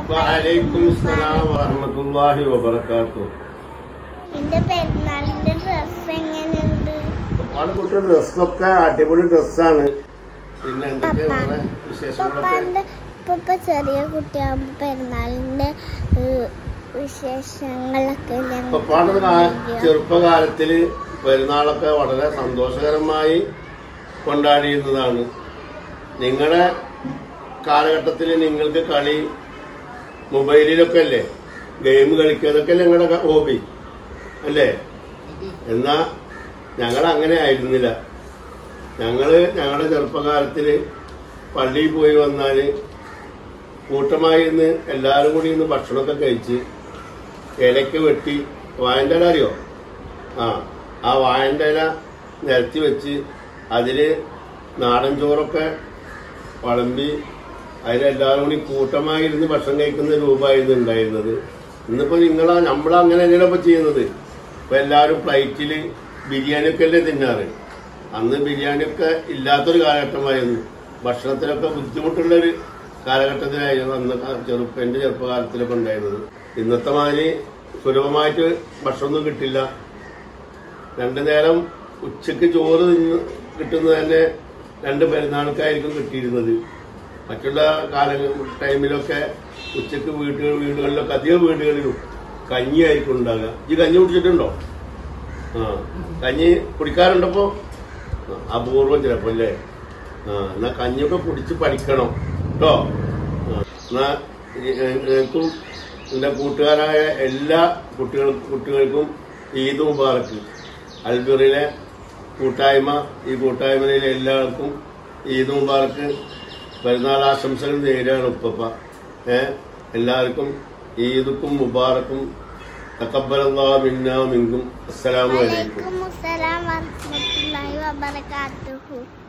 വഅലൈക്കും അസ്സലാം വറഹ്മത്തുള്ളാഹി വബറകാതുഹു എന്റെ പെരുന്നാളിന്റെ ഡ്രസ് എങ്ങനെയുണ്ട് ഒരുപാട് കുട്ടിയുടെ ഡ്രസ്സൊക്കെ അടിപൊളി ഡ്രസ്സാണ് പിന്നെ എന്തൊക്കെയാ വേറെ വിശേഷങ്ങളൊക്കെ പപ്പാന്റെ ഇപ്പൊ ചെറിയ കുട്ടിയാകുമ്പോ പെരുന്നാളിന്റെ ഏഹ്, വിശേഷങ്ങളൊക്കെ ഞങ്ങൾ പപ്പാട് ചെറുപ്പകാലത്തില് പെരുന്നാളൊക്കെ വളരെ സന്തോഷകരമായി കൊണ്ടാടിയിരുന്നതാണ് നിങ്ങളുടെ കാലഘട്ടത്തിൽ നിങ്ങൾക്ക് കളി മൊബൈലിലൊക്കെ അല്ലേ ഗെയിം കളിക്കുക അതൊക്കെ അല്ലേ നിങ്ങളുടെ ഹോബി അല്ലേ എന്നാ ഞങ്ങൾ അങ്ങനെ ആയിരുന്നില്ല ഞങ്ങള് ഞങ്ങളുടെ ചെറുപ്പകാലത്തില് പള്ളിയിൽ പോയി വന്നാല് കൂട്ടമായി ഇന്ന് എല്ലാവരും കൂടി ഇന്ന് ഭക്ഷണമൊക്കെ കഴിച്ച് ഇലയ്ക്ക് വെട്ടി വായന്റെ ഇല അറിയോ ആ ആ വായന്റെ ഇല നിരത്തി വെച്ച് അതില് നാടൻ ചോറൊക്കെ വളമ്പി അതിലെല്ലാവരും കൂടി കൂട്ടമായി ഇരുന്ന് ഭക്ഷണം കഴിക്കുന്ന രൂപമായിരുന്നു ഉണ്ടായിരുന്നത് ഇന്നിപ്പോ നിങ്ങളാ നമ്മളങ്ങനെ അല്ലല്ലോ ഇപ്പൊ ചെയ്യുന്നത് ഇപ്പൊ എല്ലാവരും പ്ലേറ്റില് ബിരിയാണിയൊക്കെ അല്ലേ തിന്നാറ് അന്ന് ബിരിയാണിയൊക്കെ ഇല്ലാത്തൊരു കാലഘട്ടമായിരുന്നു ഭക്ഷണത്തിലൊക്കെ ബുദ്ധിമുട്ടുള്ളൊരു കാലഘട്ടത്തിലായിരുന്നു അന്ന് ചെറുപ്പ എന്റെ ചെറുപ്പകാലത്തിലൊക്കെ ഉണ്ടായിരുന്നത് ഇന്നത്തെ മാതിരി സുലഭമായിട്ട് ഭക്ഷണമൊന്നും കിട്ടില്ല രണ്ടു നേരം ഉച്ചക്ക് ചോറ് തിന്ന് കിട്ടുന്നത് തന്നെ രണ്ട് പെരുന്നാൾക്കായിരിക്കും കിട്ടിയിരുന്നത് മറ്റുള്ള കാല ടൈമിലൊക്കെ ഉച്ചക്ക് വീട്ടുകൾ വീടുകളിലൊക്കെ അധികം വീടുകളിലും കഞ്ഞിയായിരിക്കും ഉണ്ടാകുക ഈ കഞ്ഞി കുടിച്ചിട്ടുണ്ടോ ആ കഞ്ഞി കുടിക്കാറുണ്ടപ്പോ ആ, അപൂർവം ചിലപ്പോ അല്ലേ ആ എന്നാ കഞ്ഞിയൊക്കെ കുടിച്ച് പഠിക്കണം കേട്ടോ ആ, എന്നാ ഈ, ഏ, ഏക്കും എന്റെ കൂട്ടുകാരായ എല്ലാ കുട്ടികൾ കുട്ടികൾക്കും ഈദ് മുബാറക്ക് അൽബിറിലെ കൂട്ടായ്മ ഈ കൂട്ടായ്മയിലെ എല്ലാവർക്കും ഈദ് മുബാറക്ക് പെരുന്നാൾ ആശംസകൾ നേരാണ് ഉപ്പപ്പ ഏ എല്ലാവർക്കും ഈദുക്കും മുബാറക്കും തക്കബലല്ലാ മിന്നാ മിങ്കും അസ്സലാമു അലൈക്കും വലൈക്കും അസ്സലാം വറഹ്മത്തുള്ളാഹി വബറകാതുഹു